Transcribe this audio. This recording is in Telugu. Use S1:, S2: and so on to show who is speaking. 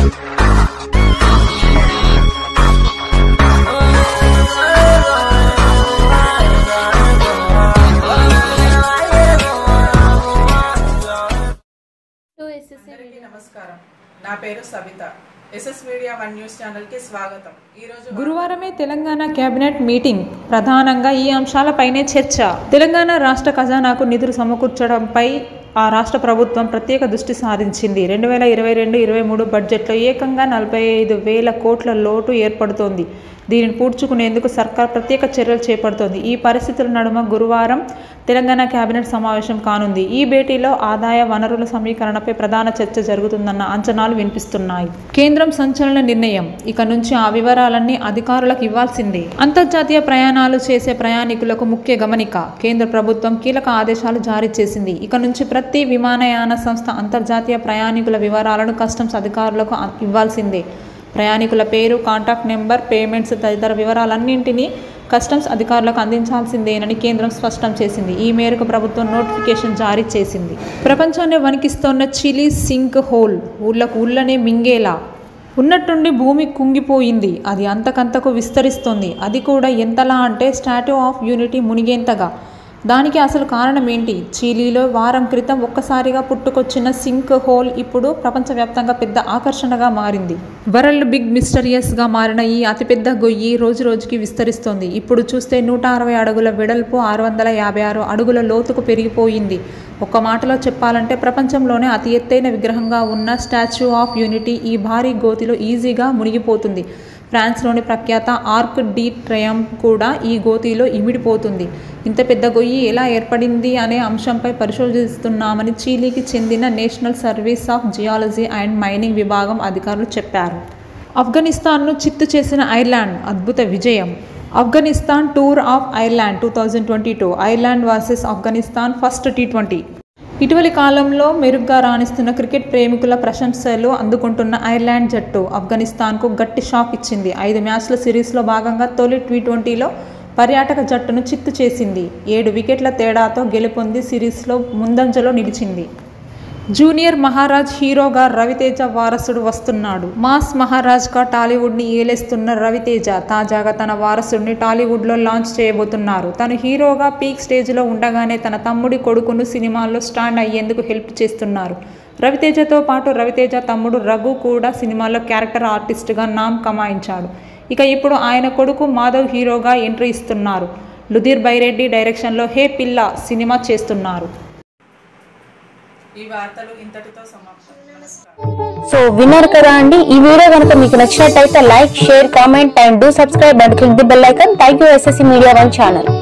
S1: టు ఎస్ఎస్సి
S2: అందరికీ నమస్కారం నా పేరు Savitha SS media one news channel కి స్వాగతం ఈ రోజు
S3: గురువారమే తెలంగాణ కేబినెట్ మీటింగ్ ప్రధానంగా ఈ అంశాలపైనే చర్చ తెలంగాణ రాష్ట్ర ఖజానాకు నిధులు సమకూర్చడంపై ఆ రాష్ట్ర ప్రభుత్వం ప్రత్యేక దృష్టి సారించింది రెండు వేల ఇరవై రెండు ఇరవై మూడు బడ్జెట్లో ఏకంగా నలభై ఐదు వేల కోట్ల లోటు ఏర్పడుతోంది దీనిని పూడ్చుకునేందుకు సర్కార్ ప్రత్యేక చర్యలు చేపడుతోంది ఈ పరిస్థితుల నడుమ గురువారం తెలంగాణ కేబినెట్ సమావేశం కానుంది ఈ భేటీలో ఆదాయ వనరుల సమీకరణపై ప్రధాన చర్చ జరుగుతుందన్న అంచనాలు వినిపిస్తున్నాయి కేంద్రం సంచలన నిర్ణయం ఇక నుంచి ఆ వివరాలన్నీ అధికారులకు ఇవ్వాల్సిందే అంతర్జాతీయ ప్రయాణాలు చేసే ప్రయాణికులకు ముఖ్య గమనిక కేంద్ర ప్రభుత్వం కీలక ఆదేశాలు జారీ చేసింది ఇక నుంచి ప్రతి విమానయాన సంస్థ అంతర్జాతీయ ప్రయాణికుల వివరాలను కస్టమ్స్ అధికారులకు అ- ఇవ్వాల్సిందే ప్రయాణికుల పేరు కాంటాక్ట్ నెంబర్ పేమెంట్స్ తదితర వివరాలన్నింటినీ కస్టమ్స్ అధికారులకు అందించాల్సిందేనని కేంద్రం స్పష్టం చేసింది ఈ మేరకు ప్రభుత్వం నోటిఫికేషన్ జారీ చేసింది ప్రపంచాన్ని వణికిస్తోన్న చిలీ సింక్ హోల్ ఊళ్ళకు ఊళ్ళనే మింగేలా ఉన్నట్టుండి భూమి కుంగిపోయింది అది అంతకంతకు విస్తరిస్తోంది అది కూడా ఎంతలా అంటే స్టాట్యూ ఆఫ్ యూనిటీ మునిగేంతగా దానికి అసలు కారణం ఏంటి చీలీలో వారం క్రితం ఒక్కసారిగా పుట్టుకొచ్చిన సింక్ హోల్ ఇప్పుడు ప్రపంచవ్యాప్తంగా పెద్ద ఆకర్షణగా మారింది వరల్డ్ బిగ్ మిస్టరియస్గా మారిన ఈ అతిపెద్ద గొయ్యి రోజు రోజుకి విస్తరిస్తోంది ఇప్పుడు చూస్తే నూట అరవై అడుగుల వెడల్పు ఆరు వందల యాభై ఆరు అడుగుల లోతుకు పెరిగిపోయింది ఒక్క మాటలో చెప్పాలంటే ప్రపంచంలోనే అతి ఎత్తైన విగ్రహంగా ఉన్న స్టాచ్యూ ఆఫ్ యూనిటీ ఈ భారీ గోతిలో ఈజీగా మునిగిపోతుంది ఫ్రాన్స్లోని ప్రఖ్యాత ఆర్క్ డి ట్రయంప్ కూడా ఈ గోతిలో ఇమిడిపోతుంది ఇంత పెద్ద గొయ్యి ఎలా ఏర్పడింది అనే అంశంపై పరిశోధిస్తున్నామని చీలీకి చెందిన national service of geology and mining విభాగం అధికారులు చెప్పారు ఆఫ్ఘనిస్తాన్ను చిత్తు చేసిన ఐర్లాండ్ అద్భుత విజయం Afghanistan tour of Ireland two thousand twenty two Ireland versus Afghanistan first T twenty ఇటీవలి కాలంలో మెరుగ్గా రాణిస్తున్న క్రికెట్ ప్రేమికుల ప్రశంసలు అందుకుంటున్న ఐర్లాండ్ జట్టు ఆఫ్ఘనిస్తాన్కు గట్టి షాక్ ఇచ్చింది ఐదు మ్యాచ్ల సిరీస్లో భాగంగా తొలి టీ ట్వంటీలో పర్యాటక జట్టును చిత్తు చేసింది ఏడు వికెట్ల తేడాతో గెలుపొంది సిరీస్లో ముందంజలో నిలిచింది జూనియర్ మహారాజ్ హీరోగా రవితేజ వారసుడు వస్తున్నాడు మాస్ మహారాజ్గా టాలీవుడ్ని ఏలేస్తున్న రవితేజ తాజాగా తన వారసుడిని టాలీవుడ్లో లాంచ్ చేయబోతున్నారు తను హీరోగా పీక్ స్టేజ్లో ఉండగానే తన తమ్ముడి కొడుకును సినిమాల్లో స్టాండ్ అయ్యేందుకు హెల్ప్ చేస్తున్నారు రవితేజతో పాటు రవితేజ తమ్ముడు రఘు కూడా సినిమాలో క్యారెక్టర్ ఆర్టిస్ట్గా నామ్ కమాయించాడు ఇక ఇప్పుడు ఆయన కొడుకు మాధవ్ హీరోగా ఎంట్రీ ఇస్తున్నారు లుధీర్ బైరెడ్డి డైరెక్షన్లో హే పిల్ల సినిమా చేస్తున్నారు
S2: ఈ వార్తలు ఇంతటితో సమాప్తం నమస్కారం
S1: సో విన్నారు కదా అండి ఈ వీడియో కనుక మీకు నచ్చినట్టయితే like share comment and do subscribe and click the bell icon thank you SSC media one channel